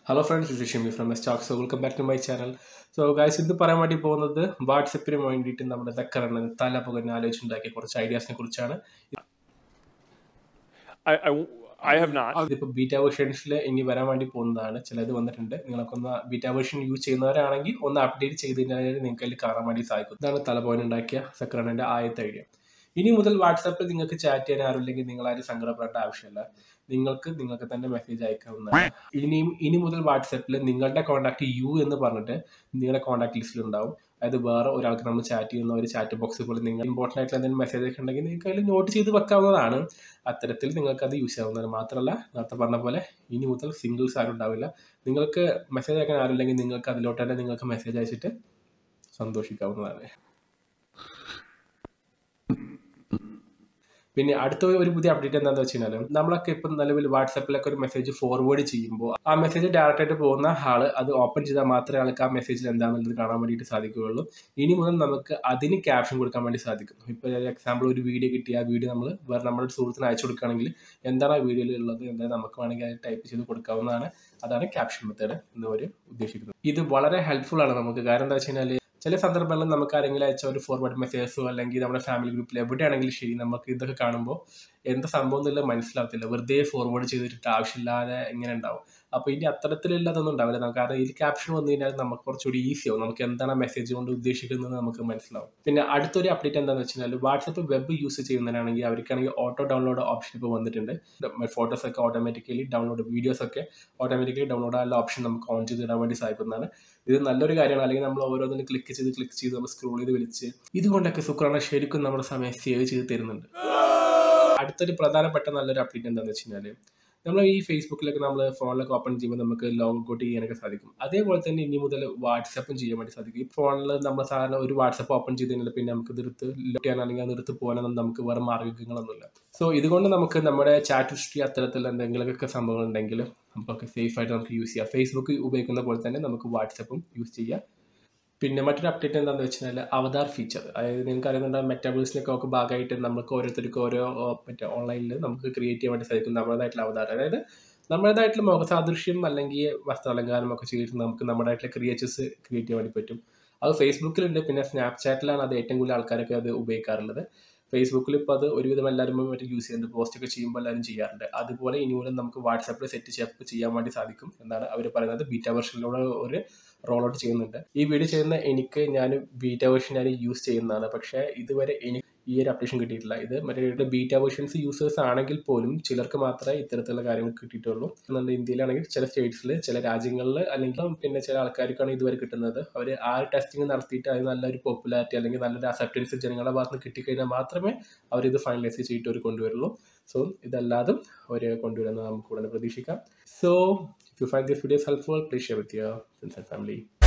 Hello friends ഇത് Shimi from Stoke so welcome back to my channel so guys ഇത് പറയാൻ വേണ്ടി പോകുന്നത് വാട്സപ്പിന് വേണ്ടിയിട്ട് നമ്മുടെ ദക്കറിന് തല പുകഞ്ഞ് ആലോചിച്ചുണ്ടാക്കിയ കുറച്ച് ഐഡിയാസിനെ കുറിച്ചാണ് I, I, I have not. ഇതിപ്പോൾ ബീറ്റ വേർഷൻസിൽ ഇനി വരാൻ വേണ്ടി പോകുന്നതാണ് ചിലത് വന്നിട്ടുണ്ട് നിങ്ങൾക്കൊന്ന് ബീറ്റ വേർഷൻ യൂസ് ചെയ്യുന്നവരാണെങ്കിൽ ഒന്ന് അപ്ഡേറ്റ് ചെയ്ത് കഴിഞ്ഞാൽ നിങ്ങൾക്ക് അതിൽ കാണാൻ വേണ്ടി സാധിക്കും ഇതാണ് തലപോൻ ഉണ്ടാക്കിയ സക്രണിൻ്റെ ആദ്യത്തെ ഐഡിയ ഇനി മുതൽ വാട്സാപ്പിൽ നിങ്ങൾക്ക് ചാറ്റ് ചെയ്യാൻ ആരുമില്ലെങ്കിൽ നിങ്ങൾ ആരും സങ്കടപ്പെടേണ്ട ആവശ്യമില്ല നിങ്ങൾക്ക് നിങ്ങൾക്ക് തന്നെ മെസ്സേജ് അയക്കാവുന്നതാണ് ഇനിയും ഇനി മുതൽ വാട്സാപ്പിൽ നിങ്ങളുടെ കോൺടാക്ട് യു എന്ന് പറഞ്ഞിട്ട് നിങ്ങളുടെ കോൺടാക്ട് ലിസ്റ്റിൽ ഉണ്ടാവും അതായത് വേറെ ഒരാൾക്ക് നമ്മൾ ചാറ്റ് ചെയ്യുന്ന ഒരു ചാറ്റ് ബോക്സ് പോലെ നിങ്ങൾ ഇമ്പോർട്ടൻ്റ് ആയിട്ടുള്ള എന്തെങ്കിലും മെസ്സേജ് ഒക്കെ ഉണ്ടെങ്കിൽ നിങ്ങൾക്ക് അതിൽ നോട്ട് ചെയ്ത് വെക്കാവുന്നതാണ് അത്തരത്തിൽ നിങ്ങൾക്ക് അത് യൂസ് ചെയ്യാവുന്നതാണ് മാത്രമല്ല നേരത്തെ പറഞ്ഞ പോലെ ഇനി മുതൽ സിംഗിൾസ് ആരും ഉണ്ടാവില്ല നിങ്ങൾക്ക് മെസ്സേജ് അയക്കാൻ ആരുമില്ലെങ്കിൽ നിങ്ങൾക്ക് അതിലോട്ട് തന്നെ നിങ്ങൾക്ക് മെസ്സേജ് അയച്ചിട്ട് സന്തോഷിക്കാവുന്നതാണ് പിന്നെ അടുത്ത ഒരു പുതിയ അപ്ഡേറ്റ് എന്താണെന്ന് വെച്ച് കഴിഞ്ഞാൽ നമ്മളൊക്കെ ഇപ്പം നിലവിൽ വാട്സാപ്പിലൊക്കെ ഒരു മെസ്സേജ് ഫോർവേഡ് ചെയ്യുമ്പോൾ ആ മെസ്സേജ് ഡയറക്റ്റ് ആയിട്ട് പോകുന്ന ആള് അത് ഓപ്പൺ ചെയ്താൽ മാത്രമേ ആൾക്ക് ആ മെസ്സേജിൽ എന്താണെന്നുള്ളത് കാണാൻ വേണ്ടിയിട്ട് സാധിക്കുകയുള്ളൂ ഇനി മുതൽ നമുക്ക് അതിന് ക്യാപ്ഷൻ കൊടുക്കാൻ വേണ്ടി സാധിക്കും ഇപ്പോൾ എക്സാമ്പിൾ ഒരു വീഡിയോ കിട്ടി ആ വീഡിയോ നമ്മൾ വേറെ നമ്മുടെ സുഹൃത്തിന് അയച്ചു കൊടുക്കുകയാണെങ്കിൽ എന്താണ് ആ വീഡിയോയിൽ ഉള്ളത് എന്തായാലും നമുക്ക് വേണമെങ്കിൽ അത് ടൈപ്പ് ചെയ്ത് കൊടുക്കാവുന്നതാണ് അതാണ് ക്യാപ്ഷൻ മെത്തേഡ് എന്ന് അവർ ഉദ്ദേശിക്കുന്നത് ഇത് വളരെ ഹെൽപ്ഫുൾ ആണ് നമുക്ക് കാരണം എന്താ വെച്ച് കഴിഞ്ഞാൽ ചില സന്ദർഭങ്ങളിൽ നമുക്ക് ആരെങ്കിലും അയച്ച ഒരു ഫോർവേഡ് മെസ്സേജസോ അല്ലെങ്കിൽ നമ്മുടെ ഫാമിലി ഗ്രൂപ്പിൽ എവിടെയാണെങ്കിലും ശരി നമുക്ക് ഇതൊക്കെ കാണുമ്പോൾ എന്താ സംഭവം എന്നുള്ളത് മനസ്സിലാവത്തില്ല വെറുതെ ഫോർവേഡ് ചെയ്തിട്ട് ആവശ്യമില്ലാതെ ഇങ്ങനെ ഉണ്ടാവും അപ്പോൾ ഇനി അത്തരത്തിലുള്ളതൊന്നും ഉണ്ടാവില്ല നമുക്ക് കാരണം ഇതിൽ ക്യാപ്ഷൻ വന്നു കഴിഞ്ഞാൽ നമുക്ക് കുറച്ചുകൂടി ഈസി ആവും നമുക്ക് എന്താണ് മെസ്സേജ് കൊണ്ട് ഉദ്ദേശിക്കുന്നത് നമുക്ക് മനസ്സിലാവും പിന്നെ അടുത്തൊരു അപ്ഡേറ്റ് എന്താണെന്ന് വെച്ച് കഴിഞ്ഞാൽ വാട്സപ്പ് വെബ് യൂസ് ചെയ്യുന്നതിനാണെങ്കിൽ അവർക്കാണെങ്കിൽ ഓട്ടോ ഡൗൺലോഡ് ഓപ്ഷൻ ഇപ്പോൾ വന്നിട്ടുണ്ട് ഫോട്ടോസ് ഒക്കെ ഓട്ടോമാറ്റിക്കലി ഡൗൺലോഡ് വീഡിയോസ് ഒക്കെ ഓട്ടോമാറ്റിക്കലി ഡൗൺലോഡ് ആയുള്ള ഓപ്ഷൻ നമുക്ക് ഓൺ ചെയ്ത് ഇടാൻ വേണ്ടി സാധിക്കുന്നതാണ് ഇത് നല്ലൊരു കാര്യമാണ് അല്ലെങ്കിൽ നമ്മൾ ഓരോന്നിനും ക്ലിക്ക് ചെയ്ത് ക്ലിക്ക് ചെയ്ത് നമ്മൾ സ്ക്രോൾ ചെയ്ത് വിളിച്ച് ഇതുകൊണ്ടൊക്കെ സുഖമാണ് ശരിക്കും നമ്മുടെ സമയം സേവ് ചെയ്ത് തരുന്നുണ്ട് അടുത്തൊരു പ്രധാനപ്പെട്ട നല്ലൊരു അപ്ഡേറ്റ് എന്താണെന്ന് വെച്ച് കഴിഞ്ഞാൽ നമ്മൾ ഈ ഫേസ്ബുക്കിലൊക്കെ നമ്മൾ ഫോണിലൊക്കെ ഓപ്പൺ ചെയ്യുമ്പോൾ നമുക്ക് ലോഗ് ഔട്ട് ചെയ്യാനൊക്കെ സാധിക്കും അതേപോലെ തന്നെ ഇനി മുതൽ വാട്സപ്പും ചെയ്യാൻ വേണ്ടി സാധിക്കും ഈ ഫോണിൽ നമ്മൾ സാധാരണ ഒരു വാട്സപ്പ് ഓപ്പൺ ചെയ്ത് കഴിഞ്ഞാൽ പിന്നെ നമുക്ക് നിർത്ത് ലോക്ക് ചെയ്യാനാണെങ്കിൽ നിർത്ത് പോകാനൊന്നും നമുക്ക് വേറെ മാർഗ്ഗങ്ങളൊന്നുമില്ല സോ ഇതുകൊണ്ട് നമുക്ക് നമ്മുടെ ചാറ്റ് ഹിസ്റ്ററി അത്തരത്തിൽ എന്തെങ്കിലുമൊക്കെ സംഭവങ്ങൾ ഉണ്ടെങ്കിൽ നമുക്കൊക്കെ സേഫ് ആയിട്ട് നമുക്ക് യൂസ് ചെയ്യാം ഫേസ്ബുക്ക് ഉപയോഗിക്കുന്ന പോലെ തന്നെ നമുക്ക് വാട്സപ്പും യൂസ് ചെയ്യാം പിന്നെ മറ്റൊരു അപ്ഡേറ്റ് എന്താണെന്ന് വെച്ച് കഴിഞ്ഞാൽ അവതാർ ഫീച്ചർ അതായത് നിങ്ങൾക്ക് അറിയുന്നുണ്ട് മെറ്റാബേഴ്സിനൊക്കെ ഒക്കെ ഭാഗമായിട്ട് നമുക്ക് ഓരോരുത്തർക്കും ഓരോ മറ്റേ ഓൺലൈനിൽ നമുക്ക് ക്രിയേറ്റ് ചെയ്യാൻ വേണ്ടി സാധിക്കും നമ്മുടേതായിട്ടുള്ള അവതാർ അതായത് നമ്മുടേതായിട്ടുള്ള മുഖസാദൃശ്യം അല്ലെങ്കിൽ വസ്ത്രാലങ്കാരം ഒക്കെ ചെയ്തിട്ട് നമുക്ക് നമ്മുടേതായിട്ടുള്ള ക്രിയേച്ചേഴ്സ് ക്രിയേറ്റ് ചെയ്യാൻ വേണ്ടി പറ്റും അത് ഫേസ്ബുക്കിലുണ്ട് പിന്നെ സ്നാപ്ചാറ്റിലാണ് അത് ഏറ്റവും കൂടുതൽ ആൾക്കാരൊക്കെ അത് ഉപയോഗിക്കാറുള്ളത് ഫേസ്ബുക്കിൽ ഇപ്പോൾ അത് ഒരുവിധം എല്ലാവരും മറ്റേ യൂസ് ചെയ്യുന്നുണ്ട് പോസ്റ്റ് ഒക്കെ ചെയ്യുമ്പോൾ എല്ലാവരും ചെയ്യാറുണ്ട് അതുപോലെ ഇനി മുതൽ നമുക്ക് വാട്സാപ്പിൽ സെറ്റ് ചെപ്പ് ചെയ്യാൻ വേണ്ടി സാധിക്കും എന്നാണ് അവർ പറയുന്നത് ബീറ്റ വെർഷനിലൂടെ ഒരു റോൾ ഔട്ട് ചെയ്യുന്നുണ്ട് ഈ വീഡിയോ ചെയ്യുന്ന എനിക്ക് ഞാൻ ബീറ്റ വെർഷൻ ഞാൻ യൂസ് ചെയ്യുന്നതാണ് പക്ഷേ ഇതുവരെ എനിക്ക് ഈ ഒരു അപ്ഡേഷൻ കിട്ടിയിട്ടില്ല ഇത് മറ്റേ ബീറ്റ വേർഷൻസ് യൂസേഴ്സ് ആണെങ്കിൽ പോലും ചിലർക്ക് മാത്രമേ ഇത്തരത്തിലുള്ള കാര്യങ്ങൾ കിട്ടിയിട്ടുള്ളൂ നമ്മുടെ ഇന്ത്യയിലാണെങ്കിൽ ചില സ്റ്റേറ്റ്സിൽ ചില രാജ്യങ്ങളിൽ അല്ലെങ്കിൽ പിന്നെ ചില ആൾക്കാർക്കാണ് ഇതുവരെ കിട്ടുന്നത് അവർ ആ ടെസ്റ്റിംഗ് നടത്തിയിട്ട് അത് നല്ലൊരു പോപ്പുലാരിറ്റി അല്ലെങ്കിൽ നല്ലൊരു അക്സെപ്റ്റൻസ് ജനങ്ങളുടെ ഭാഗത്ത് നിന്ന് കിട്ടിക്കഴിഞ്ഞാൽ മാത്രമേ അവരിത് ഫൈനലൈസ് ചെയ്തിട്ട് അവർ കൊണ്ടുവരുള്ളൂ സോ ഇതല്ലാതും അവർ കൊണ്ടുവരുന്നത് നമുക്ക് ഉടനെ പ്രതീക്ഷിക്കാം so if you find this videos helpful please share with your friends and family